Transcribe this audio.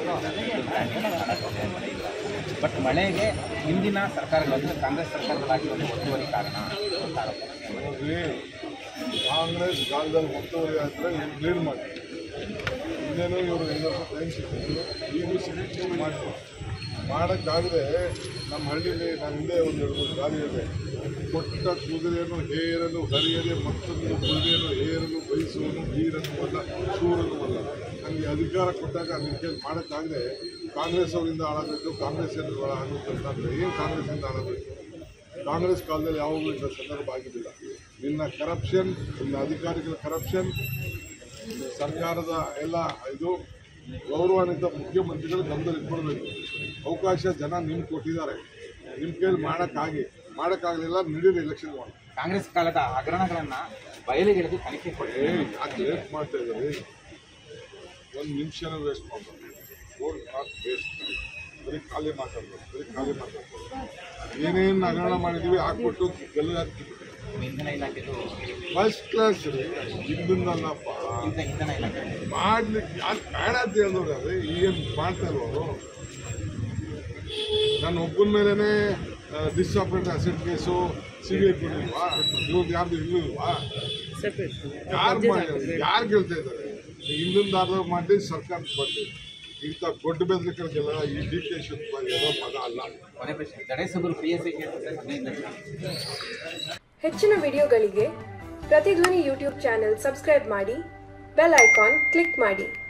But ಮಳೆಗೆ ಹಿಂದಿನ ಸರ್ಕಾರಗಳು ಅಂದರೆ ಕಾಂಗ್ರೆಸ್ ಸರ್ಕಾರಗಳಾಗಿ ಒಂದು ಒತ್ತುವರಿ ಕಾರಣ ಅಂತ ಆರೋಪ. ನೋಡ್ರಿ ಕಾಂಗ್ರೆಸ್ ಕಾಲದಲ್ಲಿ ಒತ್ತುವರಿ ಆದರೆ ಇವ್ರು ಕ್ಲೀನ್ ಮಾಡಿ ಇನ್ನೇನು ಇವರು ಐದು ವರ್ಷ ಟೈಮ್ ಸಿಕ್ಕಿದ್ರು ಈಗಲೂ ಸಿಕ್ಕಿತ್ತು ಮಾಡಿ ಮಾಡೋಕ್ಕಾಗದೆ ನಮ್ಮ ಹಳ್ಳಿಲಿ ನಾನು ಹಿಂದೆ ಒಂದು ಎರಡು ಮೂರು ಗಾಡಿ ಇದೆ ಕೊಟ್ಟ ಕುದುರೆಯನ್ನು ಹೇರಲು ಹರಿಯದೆ ಮತ್ತೊಂದು ಕುದುರೆಯನ್ನು ಹೇರಲು ಬಯಸುವನು ವೀರನು ಅಲ್ಲ ಶೂರನು ಅಲ್ಲ ನನಗೆ ಅಧಿಕಾರ ಕೊಟ್ಟಾಗ ಅದಕ್ಕೆ ಮಾಡೋಕ್ಕಾಗದೆ ಕಾಂಗ್ರೆಸ್ ಅವರಿಂದ ಹಾಳಾಗಬೇಕು ಕಾಂಗ್ರೆಸ್ ಆಗುತ್ತೆ ಅಂತಂದರೆ ಏನು ಕಾಂಗ್ರೆಸ್ಸಿಂದ ಹಾಳಾಗಬೇಕು ಕಾಂಗ್ರೆಸ್ ಕಾಲದಲ್ಲಿ ಯಾವಾಗಲೂ ಇಂಥ ಸಂದರ್ಭ ಆಗಿದ್ದಿಲ್ಲ ಇನ್ನ ಕರಪ್ಷನ್ ಇನ್ನು ಅಧಿಕಾರಿಗಳ ಕರಪ್ಷನ್ ಸರ್ಕಾರದ ಎಲ್ಲ ಇದು ಗೌರವಾನ್ವಿತ ಮುಖ್ಯಮಂತ್ರಿಗಳು ಗಮನದಲ್ಲಿ ಇಟ್ಕೊಳ್ಬೇಕು ಅವಕಾಶ ಜನ ನಿಮ್ಗೆ ಕೊಟ್ಟಿದ್ದಾರೆ ನಿಮ್ಮ ಕೈಲಿ ಮಾಡೋಕ್ಕಾಗಿ ಮಾಡೋಕ್ಕಾಗಲಿಲ್ಲ ನಡೀರಿ ಎಲೆಕ್ಷನ್ ಮಾಡಿ ಕಾಂಗ್ರೆಸ್ ಕಾಲದ ಹಗರಣಗಳನ್ನ ಬಯಲಿಗೆಳೆದು ತನಿಖೆ ಕೊಡಿ ಏ ಯಾಕೆ ವೇಸ್ಟ್ ಮಾಡ್ತಾ ಇದ್ದಾರೆ ಒಂದು ನಿಮಿಷನ ವೇಸ್ಟ್ ಮಾಡ್ತಾರೆ ಓಡ್ ನಾಟ್ ವೇಸ್ಟ್ ಬರೀ ಖಾಲಿ ಮಾತಾಡ್ಬೇಕು ಬರೀ ಖಾಲಿ ಮಾತಾಡ್ಬೇಕು ಏನೇನು ಹಗರಣ ಮಾಡಿದ್ದೀವಿ ಹಾಕ್ಬಿಟ್ಟು ಗೆಲ್ಲ ಹಾಕ್ತಿದ್ವಿ ಇಂಧನ ಇಲಾಖೆದು ಫಸ್ಟ್ ಕ್ಲಾಸ್ ರೀ ಹಿಂದಲ್ಲಪ್ಪ ಇಂಧ ಇಂಧನ ಇಲಾಖೆ ಮಾಡ್ಲಿಕ್ಕೆ ಯಾರು ಬೇಡ ಅಂತ ಹೇಳಿದವ್ರು ಅದೇ ಈಗೇನು ಮಾಡ್ತಾ ಇಲ್ವರು ನನ್ನ ಒಬ್ಬನ ಮೇಲೇ disproportionate asset case C B I ಕೊಡಿಲ್ವಾ ಇವ್ರದ್ದು ಯಾರ್ದು ಇರ್ಲಿಲ್ವಾ ಯಾರು ಮಾಡಿ ಯಾರು ಗೆಲ್ತಾ ಇದ್ದಾರೆ ಹಿಂದಿನ ಮಾಡಿ ಸರ್ಕಾರ ಬರ್ತೀವಿ ಇಂಥ ದೊಡ್ಡ ಬೆದರಿಕೆಗಳಿಗೆಲ್ಲ ಈ ಡಿ ಕೆ ಶಿವಕುಮಾರ್ ಏನೋ ಪದ ಅಲ್ಲ ಕೊನೆ ಪ್ರಶ್ನೆ ಜಡೇಸಬರು ಪಿ ಎಸ್ ಐ ಹದಿನೈದು ಲಕ್ಷ ಹೆಚ್ಚಿನ ವಿಡಿಯೋಗಳಿಗೆ ಪ್ರತಿಧ್ವನಿ ಯೂಟ್ಯೂಬ್ ಚಾನೆಲ್ ಸಬ್ಸ್ಕ್ರೈಬ್ ಮಾಡಿ ಬೆಲ್ ಐಕಾನ್ ಕ್ಲಿಕ್ ಮಾಡಿ